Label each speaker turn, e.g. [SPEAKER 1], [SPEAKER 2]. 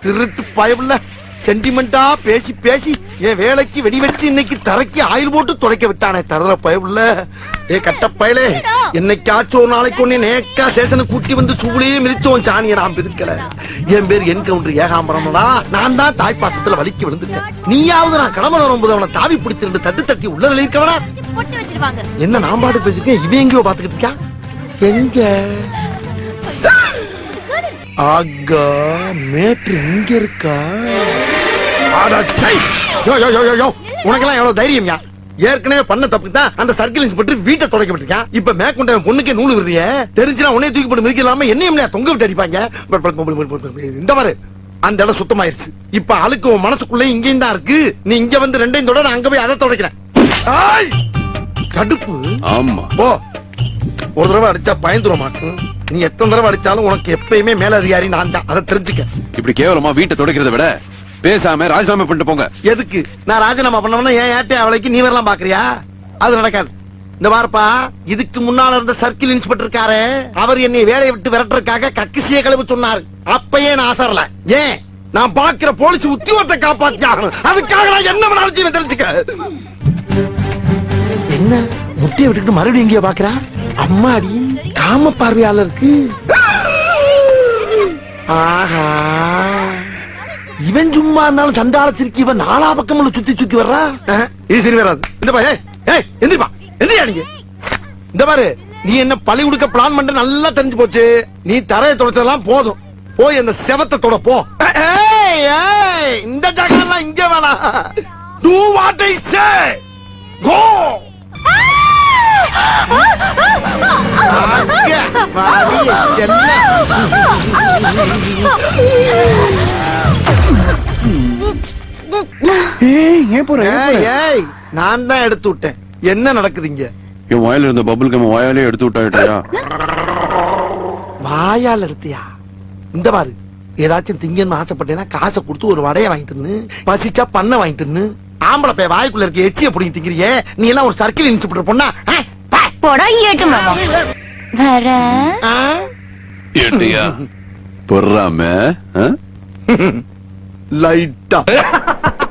[SPEAKER 1] திருட்டு பயமுள்ள சென்டிமெண்டா பேசி பேசி என் வேலைக்கு வெடி வச்சு இன்னைக்கு தரைக்கு ஆயில் போட்டு துடைக்க விட்டானே தரல பயமுள்ள ஏ கட்ட பயலே என்னைக்காச்சும் ஒரு நாளைக்கு ஒண்ணு நேக்கா சேசனுக்கு கூட்டி வந்து சூளையே மிதிச்சோம் சாணியை நான் பிரிக்கல என் பேர் என்கவுண்டர் ஏகாம்பரம்டா நான் தான் தாய்ப்பாசத்துல வலிக்கு விழுந்துட்டேன் நீயாவது நான் கடமை வரும்போது அவனை தாவி பிடிச்சு ரெண்டு தட்டு தட்டி உள்ள இருக்கவனா
[SPEAKER 2] போட்டு வச்சிருவாங்க
[SPEAKER 1] என்ன நான் பாட்டு பேசிருக்கேன் இவன் எங்கேயோ பாத்துக்கிட்டு இருக்கா எங்க ஆகா மேட்ரு இங்க இருக்கா அடச்சை. யோ யோ யோ யோ யோ உனக்கெல்லாம் எவ்வளவு தைரியம்யா ஏற்கனவே பண்ண தப்புக்கு தான் அந்த சர்க்கிள் இன்ஸ்பெக்டர் வீட்டை தொடக்க விட்டுருக்கான் இப்ப மேற்கொண்ட பொண்ணுக்கே நூல் விடுறிய தெரிஞ்சுனா உன்னைய தூக்கி போட்டு மிதிக்கலாம என்னையும் தொங்க விட்டு அடிப்பாங்க பட் பட் பட் பட் பட் பட் இந்த மாதிரி அந்த இடம் சுத்தமாயிருச்சு இப்ப அழுக்கு உன் மனசுக்குள்ள இங்கேயும் தான் இருக்கு நீ இங்க வந்து ரெண்டையும் தொட நான் அங்க போய் அதை தொடக்கிறேன் ஆய்! கடுப்பு
[SPEAKER 3] ஆமா
[SPEAKER 1] போ ஒரு தடவை அடிச்சா பயந்துருமாக்கும் நீ எத்தனை தடவை அடிச்சாலும் உனக்கு எப்பயுமே மேல அதிகாரி நான் தான் அதை தெரிஞ்சுக்க
[SPEAKER 3] இப்படி கேவலமா வீட்டை துடைக்கிறத விட பேசாம ராஜினாமா பண்ணிட்டு போங்க
[SPEAKER 1] எதுக்கு நான் ராஜினாமா பண்ணவன ஏன் ஏட்டை அவளைக்கு நீ வரலாம் பாக்குறியா அது நடக்காது இந்த பாருப்பா இதுக்கு முன்னால இருந்த சர்க்கிள் இன்ஸ்பெக்டர் இருக்காரு அவர் என்னை வேலையை விட்டு விரட்டுறதுக்காக கக்கிசிய கிளம்பி சொன்னாரு அப்பயே நான் அசரல ஏன் நான் பாக்குற போலீஸ் உத்தியோகத்தை காப்பாத்தி ஆகணும் அதுக்காக நான் என்ன வேணாலும் செய்வேன் தெரிஞ்சுக்க என்ன முட்டையை விட்டுட்டு மறுபடியும் எங்கேயோ பாக்குறா அம்மாடி காம பார்வையாளருக்கு ஆஹா இவன் சும்மா இருந்தாலும் சண்டால திருக்கி இவன் நாலா பக்கம் சுத்தி சுத்தி வர்றா அஹ், இது சரி வராது இந்த பாரு ஏய் எந்திரிப்பா எந்திரியா நீங்க இந்த பாரு நீ என்ன பழி கொடுக்க பிளான் பண்ண நல்லா தெரிஞ்சு போச்சு நீ தரையை தொடச்சதெல்லாம் போதும் போய் அந்த செவத்தை தொட போ ஏய், ஏய், இந்த ஜகலாம் இங்க வேணாம் டூ வாட் ஐ சே கோ
[SPEAKER 4] ஏய் ஏன் போற ஏன் போற?
[SPEAKER 1] ஏய், ஏய், நான் தான் எடுத்து விட்டேன் என்ன நடக்குது இங்க
[SPEAKER 3] என் வாயில இருந்த பபுள் கம் வாயாலே எடுத்து விட்டாயிட்டாயா
[SPEAKER 1] வாயால் எடுத்தியா இந்த பாரு ஏதாச்சும் திங்கன்னு ஆசைப்பட்டேன்னா காசை கொடுத்து ஒரு வடைய வாங்கி தின்னு பசிச்சா பண்ண வாங்கி தின்னு ஆம்பளை பைய வாய்க்குள்ள இருக்க எச்சிய புடிங்கி திங்கிறியே நீ எல்லாம் ஒரு சர்க்கிள் இன்ஸ்பெக்டர் பொண்ணா ஆ? பா.
[SPEAKER 2] போடா ஏட்டு மாமா வர
[SPEAKER 1] ஆ?
[SPEAKER 3] ஏட்டியா பொறாம
[SPEAKER 1] லைட்டா